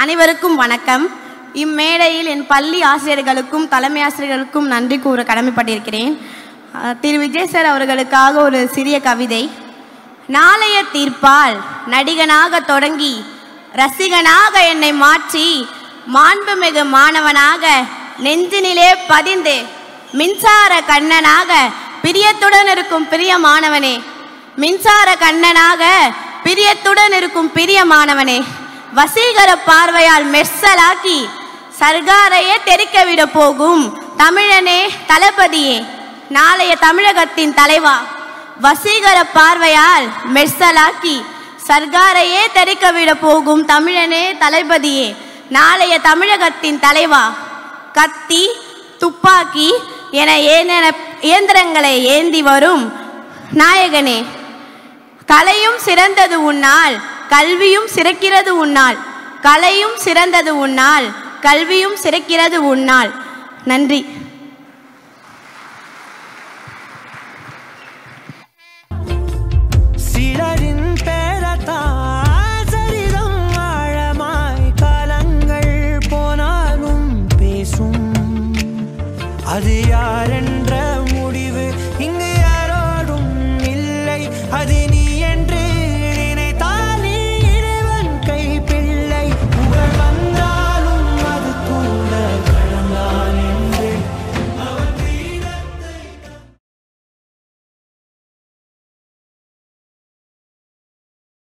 அனைவருக்கும் வணக்கம் இம்மேடையில் என் பள்ளி ஆசிரியர்களுக்கும் தலைமை ஆசிரியர்களுக்கும் நன்றி கூற கடமைப்பட்டிருக்கிறேன் அஹ், திரு விஜய் சார் அவர்களுக்காக ஒரு சிறிய கவிதை நாளைய தீர்ப்பால் நடிகனாக தொடங்கி ரசிகனாக என்னை மாற்றி மாண்புமிகு மாணவனாக நெஞ்சினிலே பதிந்து மின்சார கண்ணனாக பிரியத்துடன் இருக்கும் பிரியமானவனே மின்சார கண்ணனாக பிரியத்துடன் இருக்கும் பிரியமானவனே வசீகர பார்வையால் மெர்சலாக்கி சர்காரையே தெறிக்க விட போகும் தமிழனே தளபதியே நாளைய தமிழகத்தின் தலைவா வசீகர பார்வையால் மெர்சலாக்கி சர்காரையே தெறிக்க விட போகும் தமிழனே தளபதியே நாளைய தமிழகத்தின் தலைவா கத்தி துப்பாக்கி என ஏனென இயந்திரங்களை ஏந்தி வரும் நாயகனே கலையும் சிறந்தது உன்னால் கல்வியும் சிறக்கிறது உன்னால் கலையும் சிறந்தது உன்னால் கல்வியும் சிறக்கிறது உன்னால் நன்றி